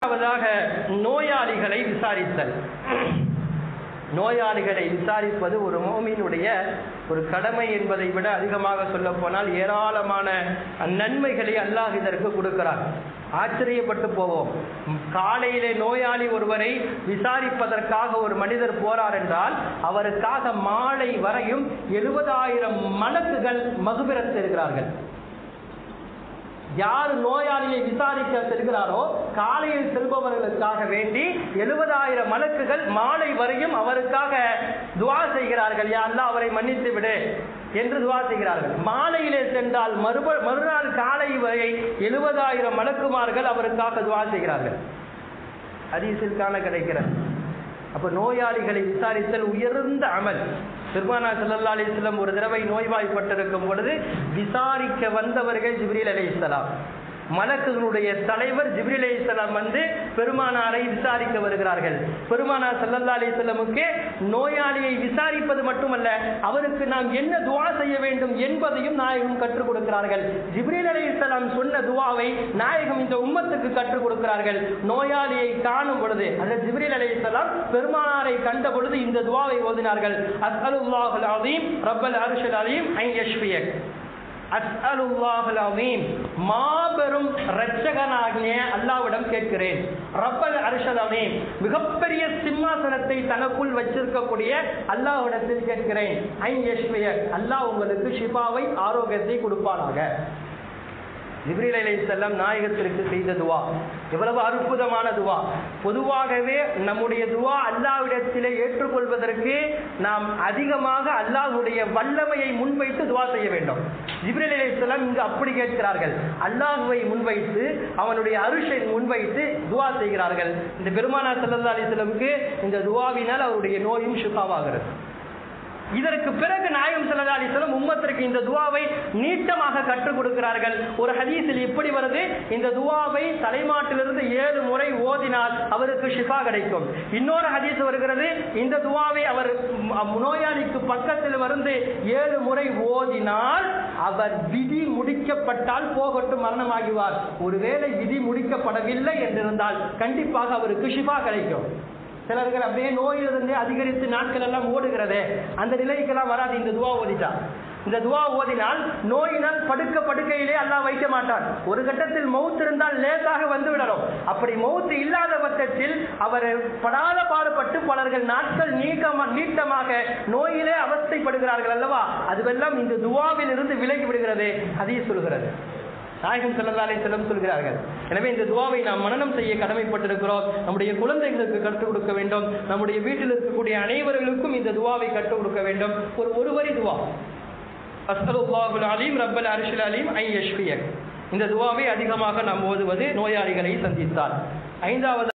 முதலாவதாக நோயாளிகளை விசாரித்தல் நோயாளிகளை விசாரிப்பது ஒரு மோமினுடைய ஒரு கடமை என்பதை விட அதிகமாக சொல்ல போனால் ஏராளமான நன்மைகளை அல்லாஹ் இதற்கு கொடுக்கிறார் ஆச்சரியப்பட்டு போவோம் காலையிலே நோயாளி ஒருவரை விசாரிப்பதற்காக ஒரு மனிதர் போறார் என்றால் அவருக்காக மாலை வரையும் எழுபதாயிரம் மலக்குகள் மகுபிரத் இருக்கிறார்கள் யார் நோயாளியை விசாரிக்க செல்கிறாரோ காலையில் செல்பவர்களுக்காக வேண்டி எழுபதாயிரம் மலக்குகள் மாலை வரையும் அவருக்காக துவா செய்கிறார்கள் யாரெல்லாம் அவரை மன்னித்து விடு என்று துவா செய்கிறார்கள் மாலையிலே சென்றால் மறுப மறுநாள் காலை வரை எழுபதாயிரம் மலக்குமார்கள் அவருக்காக துவா செய்கிறார்கள் ஹதீஸில் காண கிடைக்கிறது அப்ப நோயாளிகளை விசாரித்தல் உயர்ந்த அமல் பெருமானா சல்லா அலிஸ்லம் ஒரு தடவை நோய்வாய்ப்பட்டிருக்கும் பொழுது விசாரிக்க வந்தவர்கள் ஜிப்ரீல் அலி இஸ்லாம் மலக்குகளுடைய தலைவர் ஜிப்ரில் அலிஸ்லாம் வந்து பெருமானாரை விசாரிக்க வருகிறார்கள் பெருமானார் சல்லல்லா அலிஸ்லமுக்கு நோயாளியை விசாரிப்பது மட்டுமல்ல அவருக்கு நாம் என்ன துவா செய்ய வேண்டும் என்பதையும் நாயகம் கற்றுக் கொடுக்கிறார்கள் ஜிப்ரீல் அலி இஸ்லாம் சொன்ன துவாவை நாயகம் இந்த உம்மத்துக்கு கற்றுக் கொடுக்கிறார்கள் நோயாளியை காணும் பொழுது அந்த ஜிப்ரீல் அலி இஸ்லாம் பெருமானாரை கண்ட பொழுது இந்த துவாவை ஓதினார்கள் அஸ்அலுல்லாஹுல் அலீம் ரப்பல் அர்ஷல் அலீம் ஐ யஷ்பியக் அஸ்அலுல்லாஹுல் அலீம் மாபெரும் இரட்சகனாகிய அல்லாவிடம் கேட்கிறேன் ரப்பல் அர்ஷல் அலீம் மிகப்பெரிய சிம்மாசனத்தை தனக்குள் வச்சிருக்கக்கூடிய அல்லாஹ்விடத்தில் கேட்கிறேன் ஐ யஷ்பியக் அல்லாஹ் உங்களுக்கு ஷிஃபாவை ஆரோக்கியத்தை கொடுப்பானாக ஜிப்ரீல் அலை செல்லம் நாயகத்திற்கு செய்த துவா எவ்வளவு அற்புதமான துவா பொதுவாகவே நம்முடைய துவா அல்லாவிடத்திலே ஏற்றுக்கொள்வதற்கு நாம் அதிகமாக அல்லாஹுடைய வல்லமையை முன்வைத்து துவா செய்ய வேண்டும் ஜிப்ரீல் அலை செல்லம் இங்கு அப்படி கேட்கிறார்கள் அல்லாஹுவை முன்வைத்து அவனுடைய அருஷை முன்வைத்து துவா செய்கிறார்கள் இந்த பெருமானா சல்லா அலிஸ்லமுக்கு இந்த துவாவினால் அவருடைய நோயும் ஷிஃபாவாகிறது இதற்கு பிறகு நாயகம் சல்லா அலிஸ்லம் உம்மத்திற்கு இந்த துவாவை நீட்டமாக கற்றுக் கொடுக்கிறார்கள் ஒரு ஹதீஸில் எப்படி வருது இந்த துவாவை தலைமாட்டிலிருந்து ஏழு முறை ஓதினால் அவருக்கு ஷிஃபா கிடைக்கும் இன்னொரு ஹதீஸ் வருகிறது இந்த துவாவை அவர் நோயாளிக்கு பக்கத்தில் வந்து ஏழு முறை ஓதினால் அவர் விதி முடிக்கப்பட்டால் போகட்டும் மரணமாகிவார் ஒருவேளை விதி முடிக்கப்படவில்லை என்றிருந்தால் கண்டிப்பாக அவருக்கு ஷிஃபா கிடைக்கும் சிலர்கள் அப்படியே நோயிலிருந்து அதிகரித்து நாட்கள் எல்லாம் ஓடுகிறதே அந்த நிலைக்கெல்லாம் வராது இந்த துவா ஓதிட்டா இந்த துவா ஓதினால் நோயினால் படுக்க படுக்கையிலே அல்லாஹ் வைக்க மாட்டான் ஒரு கட்டத்தில் மவுத் இருந்தால் லேசாக வந்து விடணும் அப்படி மவுத்து இல்லாத பட்சத்தில் அவர் படாத பாடுபட்டு பலர்கள் நாட்கள் நீக்கமா நீட்டமாக நோயிலே அவஸ்தைப்படுகிறார்கள் அல்லவா அதுவெல்லாம் இந்த துவாவில் இருந்து விலகி விடுகிறது அதே சொல்கிறது நாயகம் செல்லல்லாலே செல்லம் சொல்கிறார்கள் எனவே இந்த துவாவை நாம் மனநம் செய்ய கடமைப்பட்டிருக்கிறோம் நம்முடைய குழந்தைகளுக்கு கற்றுக் கொடுக்க வேண்டும் நம்முடைய வீட்டில் இருக்கக்கூடிய அனைவர்களுக்கும் இந்த துவாவை கற்றுக் கொடுக்க வேண்டும் ஒரு ஒருவரி துவா அஸ்தலுல்லாஹுல் அலீம் ரப்பல் அரிஷில் அலீம் ஐ யஷ்பியக் இந்த துவாவை அதிகமாக நாம் ஓதுவது நோயாளிகளை சந்தித்தார் ஐந்தாவது